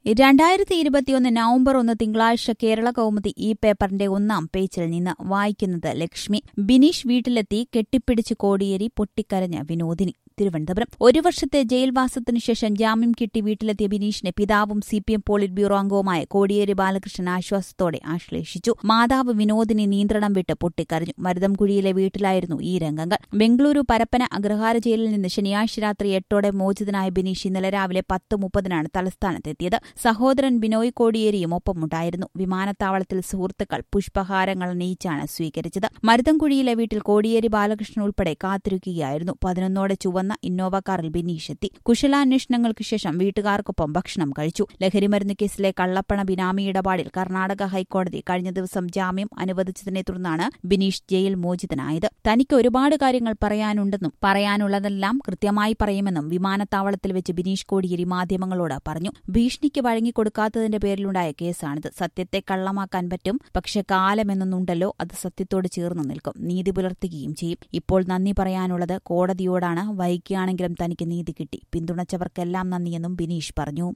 രണ്ടായിരത്തി ഇരുപത്തിയൊന്ന് നവംബർ ഒന്ന് തിങ്കളാഴ്ച കേരള കൗമുദി ഈ പേപ്പറിന്റെ ഒന്നാം പേജിൽ നിന്ന് വായിക്കുന്നത് ലക്ഷ്മി ബിനീഷ് വീട്ടിലെത്തി കെട്ടിപ്പിടിച്ച് കോടിയേരി പൊട്ടിക്കരഞ്ഞ വിനോദിനി തിരുവനന്തപുരം ഒരു വർഷത്തെ ജയിൽവാസത്തിനു ശേഷം ജാമ്യം കിട്ടി വീട്ടിലെത്തിയ ബിനീഷിനെ പിതാവും C P M Polit Bureau അംഗവുമായ കോടിയേരി ബാലകൃഷ്ണൻ ആശ്വാസത്തോടെ ആശ്ലേഷിച്ചു മാതാവ് വിനോദിനി നിയന്ത്രണം വിട്ട് പൊട്ടിക്കരഞ്ഞു മരുതംകുഴിയിലെ വീട്ടിലായിരുന്നു ഈ രംഗങ്ങൾ ബംഗളൂരു പരപ്പന അഗ്രഹാര ജയിലിൽ നിന്ന് ശനിയാഴ്ച രാത്രി എട്ടോടെ മോചിതനായ ബിനീഷ് ഇന്നലെ രാവിലെ പത്ത് മുപ്പതിനാണ് തലസ്ഥാനത്തെത്തിയത് സഹോദരൻ ബിനോയ് കോടിയേരിയും ഒപ്പമുണ്ടായിരുന്നു വിമാനത്താവളത്തിൽ സുഹൃത്തുക്കൾ പുഷ്പഹാരങ്ങൾ അണിയിച്ചാണ് സ്വീകരിച്ചത് മരുതംകുഴിയിലെ വീട്ടിൽ കോടിയേരി ബാലകൃഷ്ണൻ ഉൾപ്പെടെ കാത്തിരിക്കുകയായിരുന്നു പതിനൊന്നോടെ ചുവന്ന ഇന്നോവ കാറിൽ ബിനീഷ് എത്തി കുശലാന്വേഷണങ്ങൾക്ക് ശേഷം വീട്ടുകാർക്കൊപ്പം ഭക്ഷണം കഴിച്ചു ലഹരിമരുന്ന് കേസിലെ കള്ളപ്പണ ബിനാമി ഇടപാടിൽ കർണാടക ഹൈക്കോടതി കഴിഞ്ഞ ദിവസം ജാമ്യം അനുവദിച്ചതിനെ തുടർന്നാണ് ബിനീഷ് ജയിൽ മോചിതനായത് തനിക്ക് ഒരുപാട് കാര്യങ്ങൾ പറയാനുണ്ടെന്നും പറയാനുള്ളതെല്ലാം കൃത്യമായി പറയുമെന്നും വിമാനത്താവളത്തിൽ വെച്ച് ബിനീഷ് കോടിയേരി മാധ്യമങ്ങളോട് പറഞ്ഞു ഭീഷണിക്ക് വഴങ്ങിക്കൊടുക്കാത്തതിന്റെ പേരിലുണ്ടായ കേസാണിത് സത്യത്തെ കള്ളമാക്കാൻ പറ്റും പക്ഷെ കാലമെന്നൊന്നുണ്ടല്ലോ അത് സത്യത്തോട് ചേർന്ന് നിൽക്കും നീതി പുലർത്തുകയും ചെയ്യും ഇപ്പോൾ നന്ദി പറയാനുള്ളത് കോടതിയോടാണ് വൈകിയാണെങ്കിലും തനിക്ക് നീതി കിട്ടി പിന്തുണച്ചവർക്കെല്ലാം നന്ദിയെന്നും ബിനീഷ് പറഞ്ഞു